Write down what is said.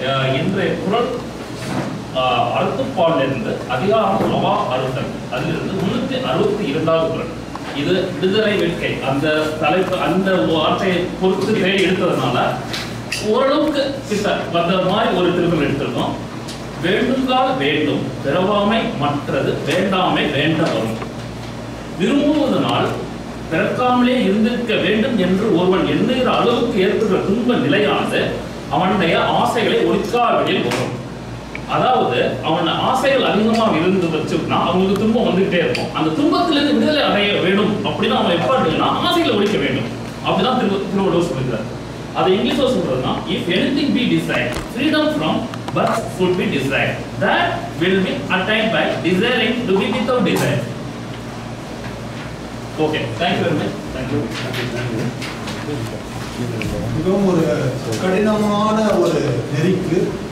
அஹ், இன்றைய குரல் ஆஹ், அறுத்துப்பாலிலிருந்து அதிகாரம் அவா அறுத்தல் அதிலிருந்து முன்னூத்தி அறுபத்தி இரண்டாவது குரல் இது விடுதலை வேட்கை அந்த தலைப்பு அந்த வார்த்தையை பொறுத்து தேடி எடுத்ததுனால ஓரளவுக்கு கிட்ட வந்த மாதிரி ஒரு திருக்குறள் எடுத்திருக்கோம் வேண்டுங்கால் வேண்டும் பிறவாமை மற்றது வேண்டாமை வேண்ட வரும் விரும்புவதனால் பிறக்காமலே இருந்திருக்க வேண்டும் என்று ஒருவன் எண்ணுகிற அளவுக்கு ஏற்படுகிற துன்ப நிலையானது அவனுடைய ஆசைகளை ஒழிக்காவிடில் வரும் அதாவது அவன் ஆசைகள் அதிகமாக இருந்து வச்சுன்னா அவங்களுக்கு துன்பம் வந்துகிட்டே இருக்கும் அந்த துன்பத்திலிருந்து விடுதலை அடைய வேண்டும் அப்படின்னு அவன் எப்ப அடையணும்னா ஆசைகளை ஒழிக்க வேண்டும் அப்படிதான் திரு திருவள்ளுவர் சொல்லுகிறார் அது இங்கிலீஷ்ல சொல்றதுன்னா if anything be decide freedom from birth should be desired that will be attained by desiring to be without desire okay thank you very much thank you மிகவும் ஒரு கடினமான ஒரு நெறிக்கு